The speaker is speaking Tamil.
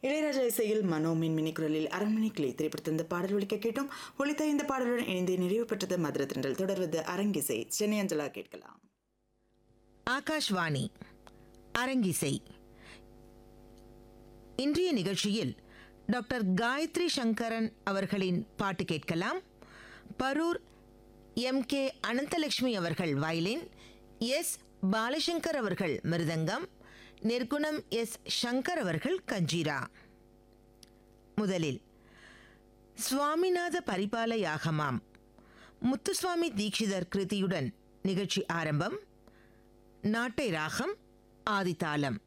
இளையராஜா இசையில் மனோ மின்மினி குரலில் அரண்மனை கிளை திரைப்படத்திலிருந்து பாடல் ஒலிக்க கேட்டோம் ஒலித்த இந்த பாடலுடன் இணைந்து நிறைவு பெற்றது மதுர திண்டல் தொடர்வது அரங்கிசை சென்னை அஞ்சலா கேட்கலாம் ஆகாஷ்வாணி அரங்கிசை இன்றைய நிகழ்ச்சியில் டாக்டர் காயத்ரி சங்கரன் அவர்களின் பாட்டு கேட்கலாம் பரூர் எம் கே அனந்தலட்சுமி அவர்கள் வயலின் எஸ் பாலசங்கர் அவர்கள் மிருதங்கம் நிர்குணம் எஸ் சங்கர் அவர்கள் கஞ்சீரா முதலில் சுவாமிநாத பரிபால யாகமாம் முத்துசுவாமி தீட்சிதர் கிருதியுடன் நிகழ்ச்சி ஆரம்பம் நாட்டை ராகம் ஆதித்தாளம்